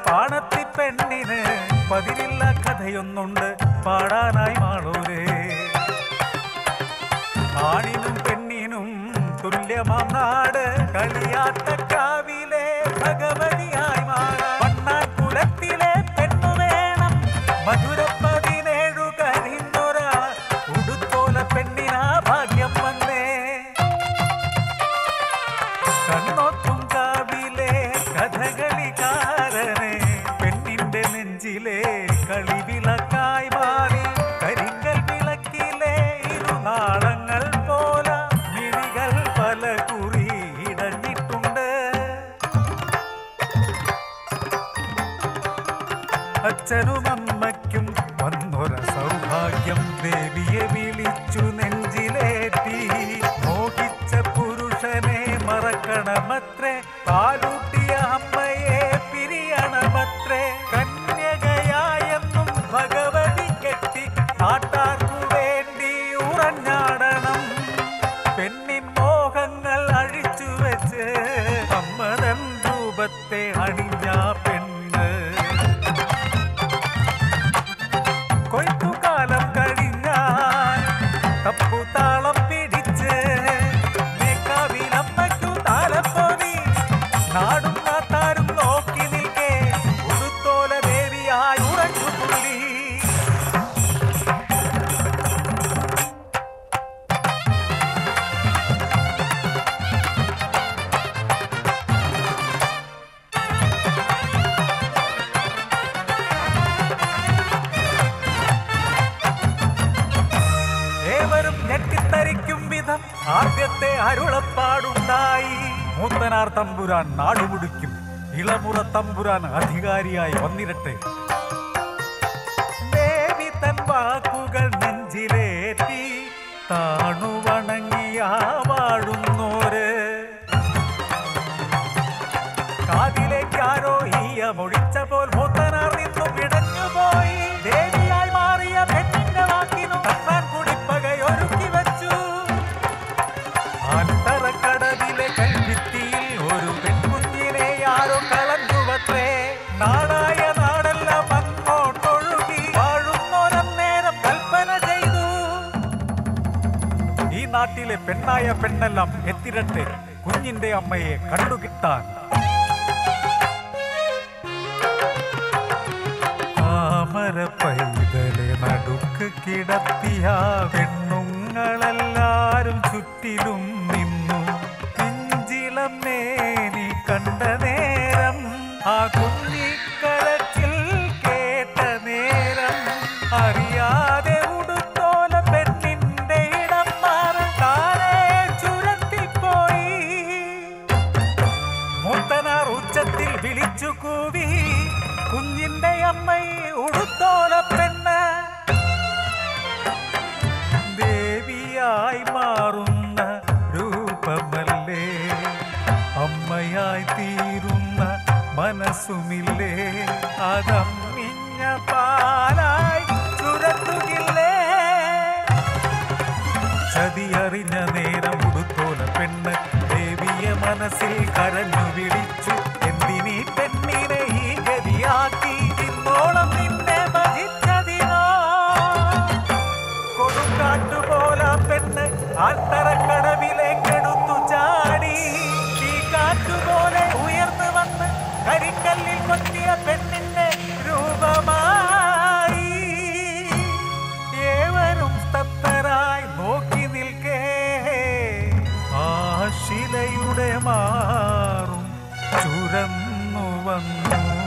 പാണത്തി പെണ്ണിന് പതിരില്ല കഥയൊന്നുണ്ട് പാടാനായി മാളൂരേ ആണിനും പെണ്ണിനും തുല്യമാം നാട് കളിയാട്ടക്കാവിലെ ഭഗവതിയായി മാറാം പണ്ണാൻ കുലത്തിലെ പെണ്ണു വേണം മധുര പതിനേഴു കരിഞ്ഞൊര ഉടുത്തോല പെണ്ണിനാ ഭാഗ്യം വന്നേ കണ്ണോത്തും കാവിലെ കഥകളിക്കാരനെ പെണ്ണിന്റെ നെഞ്ചിലെ കളിവിളക്കായി മാറി കരിങ്കൽ വിളക്കിലെ ഇരുനാളങ്ങൾ പോല മിഴികൾ പല കുറി ഇടഞ്ഞിട്ടുണ്ട് അച്ഛനും അമ്മയ്ക്കും വന്നൊര സൗഭാഗ്യം ദേവിയെ വിളിച്ചു നെഞ്ചിലേറ്റി മോഹിച്ച പുരുഷനെ മറക്കണമത്രേ പാലൂട്ടിയ അമ്മയെ പിരിയണമത്രേ കന്യകയായെന്നും ഭഗവതി കെട്ടി നാട്ടാർക്കു വേണ്ടി ഉറഞ്ഞാടണം പെണ്ണിൻ മോഹങ്ങൾ അഴിച്ചു വെച്ച് അമ്മതൻ രൂപത്തെ അണിഞ്ഞ പെണ്ണ് കൊയ്ത്തുകാലം കഴിഞ്ഞാൽ തപ്പുതാളം പിടിച്ച് മേക്കാവിലമ്മയ്ക്കു താലപ്പൊതി നാടും നാട്ടാരും നോക്കി നിൽക്കെ ഉടുത്തോല ദേവിയായി ഉറച്ചു പുള്ളി ഏവരും ഞെട്ടിത്തരിക്കും വിധം ആദ്യത്തെ അരുളപ്പാടുണ്ടായി മൂത്തനാർ തമ്പുരാൻ നാടുമുടിക്കും ഇളമുറ തമ്പുരാൻ അധികാരിയായി വന്നിരട്ടെ ദേവി തൻ വാക്കുകൾ നെഞ്ചിലേറ്റി താണു വണങ്ങിയ വാഴുന്നോര് കാതിലേക്കാരോ ഈയ മൊഴിച്ച പോൽ മൂത്തനാർ നിന്നു പിടഞ്ഞുപോയി ദേവിയായി മാറിയ പെണ്ണിന്റെ വാക്കിനു തട്ടാൻ കുടിപ്പകയൊരുക്കി വച്ചു ആൽത്തറക്കടവിലെ കൽഭിത്തിയിൽ ഒരു പെൺകുഞ്ഞിനെ ആരോ കളഞ്ഞുവത്രേ നാടായ നാടെല്ലാം അങ്ങോട്ടൊഴുകി വാഴുന്നോരന്നേരം കൽപ്പന ചെയ്തു ഈ നാട്ടിലെ പെണ്ണായ പെണ്ണെല്ലാം എത്തിരട്ടെ കുഞ്ഞിന്റെ അമ്മയെ കണ്ടുകിട്ടാൻ താമര പൈതലെ നടുക്ക് കിടത്തിയ പെണ്ണുങ്ങളെല്ലാരും ചുറ്റിലും നിന്നു പിഞ്ചിളം മേനി കണ്ട നേരം ആ കുഞ്ഞിക്കരച്ചിൽ കേട്ട നേരം അറിയാതെ ഉടുത്തോല പെണ്ണിന്റെ ഇടം മാറി താനേ ചുരത്തിപ്പോയി മൂത്തനാർ ഉച്ചത്തിൽ വിളിച്ചു കൂവി കുഞ്ഞിന്റെ അമ്മയെ ഉടുത്തോല പെണ്ണ് ദേവിയായി മാറുന്ന രൂപമല്ലേ അമ്മയായി തീരുന്ന മനസ്സുമില്ലേ അതമ്മിഞ്ഞ പാലായി ചുരത്തുകില്ലേ ചതിയറിഞ്ഞ നേരം ഉടുത്തോല പെണ്ണ് ദേവിയെ മനസ്സിൽ കരഞ്ഞു വിളിച്ചു എന്തിനീ പെണ്ണിനെ ഈ ഗതിയാക്കി ഇന്നോളം നിന്നെ ഭജിച്ചതിനോ കൊടുങ്കാറ്റുപോല പെണ്ണ് ആൽത്തറക്കടവിലേക്കെടുത്തു ചാടി ഈ കാറ്റുപോലെ ഉയർന്നു വന്ന് കരിക്കല്ലിൽ കൊത്തിയ പെണ്ണിന്റെ രൂപമായി ഏവരും സ്തബ്ധരായി നോക്കി നിൽക്കേ ആ ശിലയുടെ മാറും ചുരന്നു വന്നു